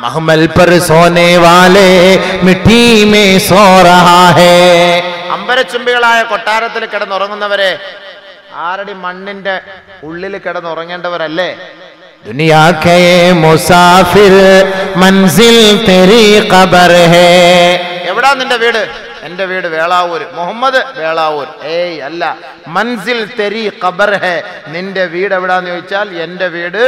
महमल पर सोने वाले मिट्टी में सो रहा है അമ്പരച്ചുംബികളായ കൊട്ടാരത്തിൽ കിടന്നുറങ്ങുന്നവരെ ആരടി മണ്ണിന്റെ ഉള്ളിൽ കിടന്നുറങ്ങേണ്ടവരല്ലേ दुनिया के मुसाफिर मंजिल तेरी कबर है എവിടാ നിന്റെ വീട് എന്റെ വീട് വേളാവൂർ മുഹമ്മദ് വേളാവൂർ ഏയ് അല്ല മൻസിൽ തെരി ഖബർ ഹെ നിന്റെ വീട് എവിടാന്ന് ചോദിച്ചാൽ എന്റെ വീട്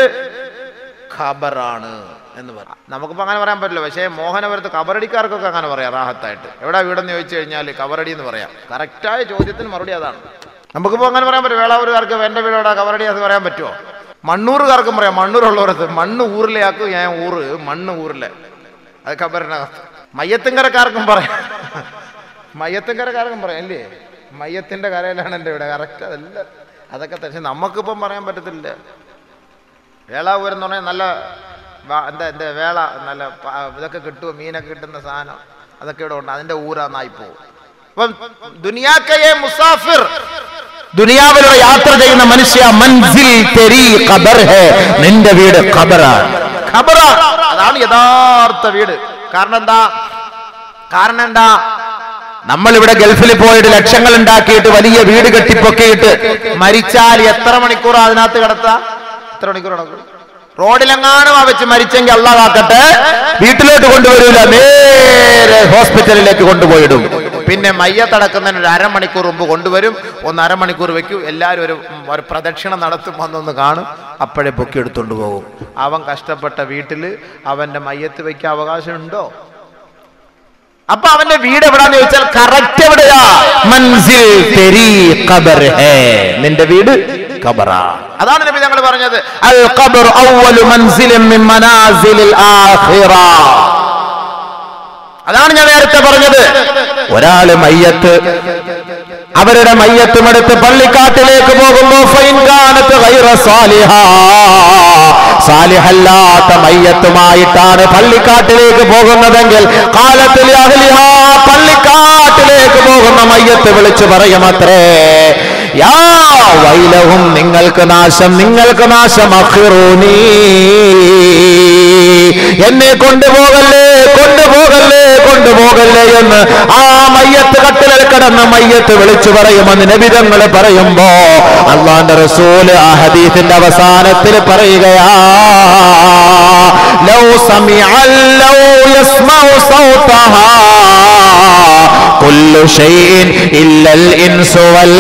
ഖബറാണ് എന്ന് പറയാം നമുക്കിപ്പോ അങ്ങനെ പറയാൻ പറ്റില്ല പക്ഷേ മോഹനപുരത്ത് കബറടിക്കാർക്കൊക്കെ അങ്ങനെ പറയാം റാഹത്തായിട്ട് എവിടാ വീടെന്ന് ചോദിച്ചു കഴിഞ്ഞാൽ കബറടി എന്ന് പറയാം കറക്റ്റായ ചോദ്യത്തിന് മറുപടി അതാണ് നമുക്കിപ്പോ അങ്ങനെ പറയാൻ പറ്റും വേളാവൂരുകാർക്ക് എന്റെ വീട് എവിടാ കബറടി എന്ന് പറയാൻ പറ്റുമോ മണ്ണൂറുകാർക്കും പറയാം മണ്ണൂരുള്ളവരത്ത് മണ്ണ് ഊറിലെയാക്കും ഞാൻ ഊറ് മണ്ണ് ഊറിലെ അത് ഖബറിനകത്ത് മയ്യത്തിങ്കരക്കാർക്കും പറയാം മയ്യത്തിങ്കരക്കാർക്കും പറയാം അല്ലേ മയ്യത്തിന്റെ കരയിലാണ് എൻ്റെ ഇവിടെ കറക്റ്റ് അതല്ല അതൊക്കെ പക്ഷെ നമുക്കിപ്പം പറയാൻ പറ്റത്തില്ല വേളാവൂരം എന്ന് പറഞ്ഞാൽ നല്ല വാ- എന്താ എന്താ വേള നല്ല പ- ഇതൊക്കെ കിട്ടുമോ മീനൊക്കെ കിട്ടുന്ന സാധനം അതൊക്കെ ഇവിടെ ഉണ്ട് അതിന്റെ ഊരാന്നായി പോകും അപ്പം ദുനിയാക്കയെ മുസാഫിർ ദുനിയാവിലൂടെ യാത്ര ചെയ്യുന്ന മനുഷ്യ മൻസിൽ തെരി ഖബർ ഹെ നിന്റെ വീട് ഖബറാണ് ഖബറ അതാണ് യഥാർത്ഥ വീട് കാരണം എന്താ കാരണം എന്താ നമ്മൾ ഇവിടെ ഗൾഫിൽ പോയിട്ട് ലക്ഷങ്ങൾ ഉണ്ടാക്കിയിട്ട് വലിയ വീട് കെട്ടിപ്പൊക്കിയിട്ട് മരിച്ചാൽ എത്ര മണിക്കൂർ അതിനകത്ത് കിടത്താ എത്ര മണിക്കൂർ കിടക്കും റോഡിലെങ്ങാനും ആ വെച്ച് മരിച്ചെങ്കിൽ അള്ളാഹ് കാക്കട്ടെ വീട്ടിലോട്ട് കൊണ്ടുവരൂല നേരെ ഹോസ്പിറ്റലിലേക്ക് കൊണ്ടുപോയിടും പിന്നെ മയ്യത്തടക്കുന്നതിന് ഒരു അരമണിക്കൂർ മുമ്പ് കൊണ്ടുവരും ഒന്ന് അരമണിക്കൂർ വെക്കും എല്ലാവരും ഒരു ഒരു പ്രദക്ഷിണം നടത്തും വന്നൊന്ന് കാണും അപ്പോഴേ പൊക്കി എടുത്തുകൊണ്ട് പോകും അവൻ കഷ്ടപ്പെട്ട വീട്ടിൽ അവന്റെ മയ്യത്ത് വയ്ക്കാൻ അവകാശം ഉണ്ടോ അപ്പൊ അവന്റെ വീട് എവിടാന്ന് ചോദിച്ചാൽ കറക്റ്റ് എവിടെയാ മൻസിൽ തെരി ഖബർ ഹെ നിന്റെ വീട് ഖബറാണ് അതാണ് നബി ഞങ്ങൾ പറഞ്ഞത് അൽ ഖബർ അവ്വലു മൻസിലിൻ മിൻ മനാസിലിൽ ആഖിറ അതാണ് ഞാൻ നേരത്തെ പറഞ്ഞത് ഒരാള് മയ്യത്ത് അവരുടെ മയ്യത്തും എടുത്ത് പള്ളിക്കാട്ടിലേക്ക് പോകുമ്പോ ഫൈൻ കാനത്ത് ഗൈറ സാലിഹ സാലിഹല്ലാത്ത മയ്യത്തുമായിട്ടാണ് പള്ളിക്കാട്ടിലേക്ക് പോകുന്നതെങ്കിൽ കാലത്തിൽ അഹ്ലിഹ പള്ളിക്കാട്ടിലേക്ക് പോകുന്ന മയ്യത്ത് വിളിച്ചു പറയുമത്രേ യാ വൈലഹും നിങ്ങൾക്ക് നാശം നിങ്ങൾക്ക് നാശം അഖിറൂനീ എന്നെ കൊണ്ടുപോകല്ലേ കൊണ്ടുപോകല്ലേ കൊണ്ടുപോകല്ലേ എന്ന് ആ മയ്യത്ത് കട്ടിലിൽ കിടന്ന മയ്യത്ത് വിളിച്ചു പറയുമെന്ന് നബിതങ്ങൾ പറയുമ്പോ അള്ളാന്റെ റസൂല് ആ ഹദീസിന്റെ അവസാനത്തിൽ പറയുകയാ ലൗ സമിഅൽ ലൗ യസ്മഉ സൗതഹാ കുല്ലു ഷൈഇൻ ഇല്ലൽ ഇൻസു വൽ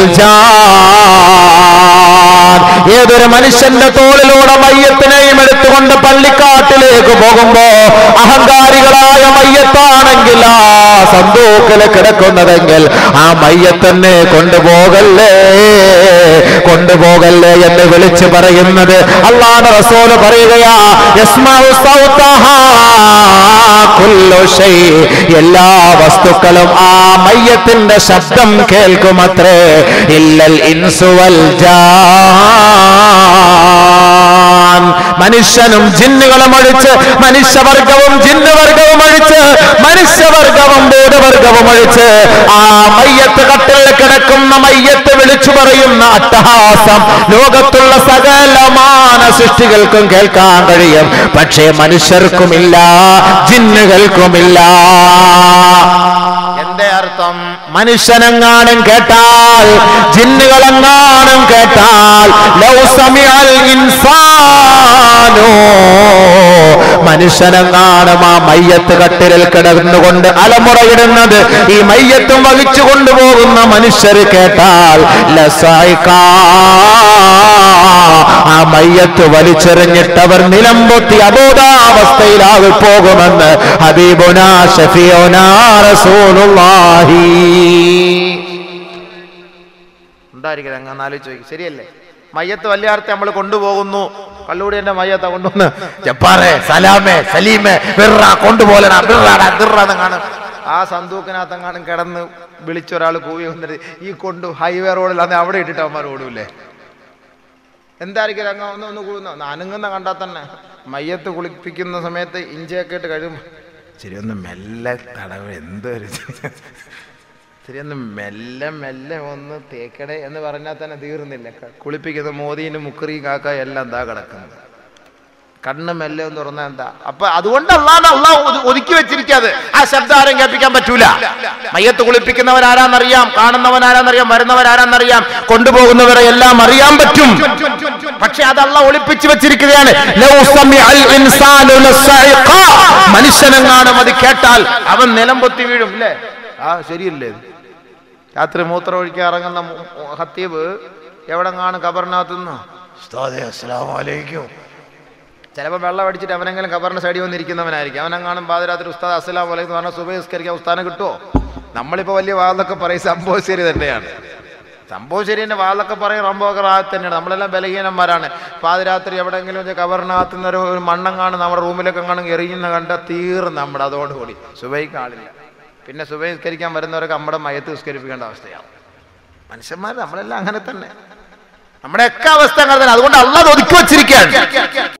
ജാൻ ഏതൊരു മനുഷ്യന്റെ തോളിലൂടെ മയ്യത്തിനെയും എടുത്തുകൊണ്ട് പള്ളിക്കാട്ടിലേക്ക് പോകുമ്പോ അഹങ്കാരികളായ മയ്യത്താണെങ്കിൽ ആ സന്തൂക്കില് കിടക്കുന്നതെങ്കിൽ ആ മയ്യത്തന്നെ കൊണ്ടുപോകല്ലേ കൊണ്ടുപോകല്ലേ എന്ന് വിളിച്ചു പറയുന്നത് അള്ളാഹ് റസൂല് പറയുകയാ യസ്മഉ സൗതഹാ കുല്ലു ഷൈ എല്ലാ വസ്തുക്കളും ആ മയ്യത്തിന്റെ ശബ്ദം കേൾക്കുമത്രേ ഇല്ലൽ ഇൻസു വൽ ജാൻ മനുഷ്യനും ജിന്നുകളും ഒഴിച്ച് മനുഷ്യവർഗവും ജിന്നുവർഗവും ഒഴിച്ച് മനുഷ്യവർഗവും ഭൂതവർഗവും ഒഴിച്ച് ആ മയ്യത്ത് കട്ടിൽ കിടക്കുന്ന മയ്യത്ത് വിളിച്ചു പറയുന്ന അട്ടഹാസം ലോകത്തുള്ള സകലമാന സൃഷ്ടികൾക്കും കേൾക്കാൻ കഴിയും പക്ഷേ മനുഷ്യർക്കുമില്ല ജിന്നുകൾക്കുമില്ല എന്റെ അർത്ഥം മനുഷ്യനെങ്ങാനും കേട്ടാൽ ജിന്നുകളെങ്ങാനും കേട്ടാൽ ലൗ സമിഅൽ ഇൻസാനോ മനുഷ്യനെങ്ങാനും ആ മയ്യത്ത് കട്ടിലിൽ കിടന്നുകൊണ്ട് അലമുറയിടുന്നത് ഈ മയ്യത്തും വഹിച്ചു കൊണ്ടുപോകുന്ന മനുഷ്യർ കേട്ടാൽ ലസായിക്കാ ആ മയ്യത്ത് വലിച്ചെറിഞ്ഞിട്ടവർ നിലംപൊത്തി അബോധാവസ്ഥയിലാകി പോകുമെന്ന് ഹബീബുന ഷഫിയോന റസൂലുള്ളാഹി ഉണ്ടായിരിക്കും അങ്ങ് ആലോചിച്ച് നോക്കി ശരിയല്ലേ മയ്യത്ത് വല്യാർത്തെ നമ്മൾ കൊണ്ടുപോകുന്നു കള്ളൂടി എന്റെ മയ്യത്ത കൊണ്ടുവന്ന് ജപ്പാറെ സലാമേ സലീമേ ബിറ കൊണ്ടുപോലടാ ബിറാടാ ബിറാന്ന് കാണും ആ സന്തൂക്കിനകത്തെങ്ങാനും കിടന്ന് വിളിച്ചൊരാൾ കൂവി വന്നിട്ട് ഈ കൊണ്ടു ഹൈവേ റോഡിൽ അന്ന് അവിടെ ഇട്ടിട്ട് അവന്മാർ ഓടൂലേ എന്തായിരിക്കും അങ്ങ് ഒന്ന് ഒന്ന് കൂടുന്ന അനങ്ങുന്ന കണ്ടാൽ തന്നെ മയ്യത്ത് കുളിപ്പിക്കുന്ന സമയത്ത് ഇഞ്ചിയൊക്കെ ഇട്ട് കഴിയുമ്പോൾ ശരി ഒന്ന് മെല്ലെ തടവ് എന്തൊരു ശരി ഒന്ന് മെല്ലെ മെല്ലെ ഒന്ന് തേക്കടേ എന്ന് പറഞ്ഞാൽ തന്നെ തീർന്നില്ല ക- കുളിപ്പിക്കുന്ന മോദീനും മുക്കറി കാക്ക എല്ലാം എന്താ കിടക്കുന്നത് കണ്ണ് മെല്ലെ ഒന്ന് തുറന്നാ എന്താ അപ്പൊ അതുകൊണ്ട് അള്ളാഹ് അള്ളാഹ് ഒതു- ഒതുക്കി വെച്ചിരിക്കാത് ആ ശബ്ദം ആരും കേൾപ്പിക്കാൻ പറ്റൂല മയ്യത്ത് കുളിപ്പിക്കുന്നവൻ ആരാന്നറിയാം കാണുന്നവൻ ആരാന്നറിയാം വരുന്നവൻ ആരാന്നറിയാം കൊണ്ടുപോകുന്നവരെ എല്ലാം അറിയാൻ പറ്റും പക്ഷെ അത് അള്ളാഹ് ഒളിപ്പിച്ചു വെച്ചിരിക്കുകയാണ് ലൗ സമിഅൽ ഇൻസാനു ലസഇഖ. മനുഷ്യനെങ്ങാനും അത് കേട്ടാൽ അവൻ നിലം പൊത്തി വീഴും അല്ലേ ആ ശരിയല്ലേ ഇത്? രാത്രി മൂത്രം ഒഴിക്കാൻ ഇറങ്ങുന്ന മു- മു- ഹത്തീബ് എവിടെ കാണും കബറിനകത്തുനിന്ന് ഉസ്താദേ അസ്സലാമു അലൈക്കും ചിലപ്പോൾ വെള്ളം അടിച്ചിട്ട് അവനെങ്കിലും കബറിന്റെ സൈഡിൽ വന്നിരിക്കുന്നവനായിരിക്കും അവനെങ്ങാനും പാതിരാത്രി ഉസ്താദ് അസ്സലാം വലൈക്കും എന്ന് പറഞ്ഞാൽ സുബഹിസ്കരിക്കാൻ ഉസ്താനം കിട്ടുമോ നമ്മളിപ്പോൾ വലിയ വാതൊക്കെ പറയും സംഭവം ശരി തന്നെയാണ് സംഭവം ശരിയെന്നെ വാതൊക്കെ പറയും റംബമൊക്കെ റാഹത്ത് തന്നെയാണ് നമ്മളെല്ലാം ബലഹീനന്മാരാണ് പാതിരാത്രി എവിടെയെങ്കിലും വെച്ചാൽ കബറിനകത്ത് നിന്ന് ഒരു ഒരു മണ്ണം കാണും നമ്മുടെ റൂമിലൊക്കെ കാണും എറിയുന്ന കണ്ട തീർന്ന് നമ്മുടെ അതോടുകൂടി സുബൈക്ക് ആളില്ല പിന്നെ സുബഹിസ്കരിക്കാൻ വരുന്നവരൊക്കെ നമ്മുടെ മയത്ത് നിസ്കരിപ്പിക്കേണ്ട അവസ്ഥയാണ് മനുഷ്യന്മാർ നമ്മളെല്ലാം അങ്ങനെ തന്നെ നമ്മുടെയൊക്കെ അവസ്ഥ അങ്ങനെ തന്നെ അതുകൊണ്ട് അള്ളാഹ് ഒതുക്കി വച്ചിരിക്കുകയാണ്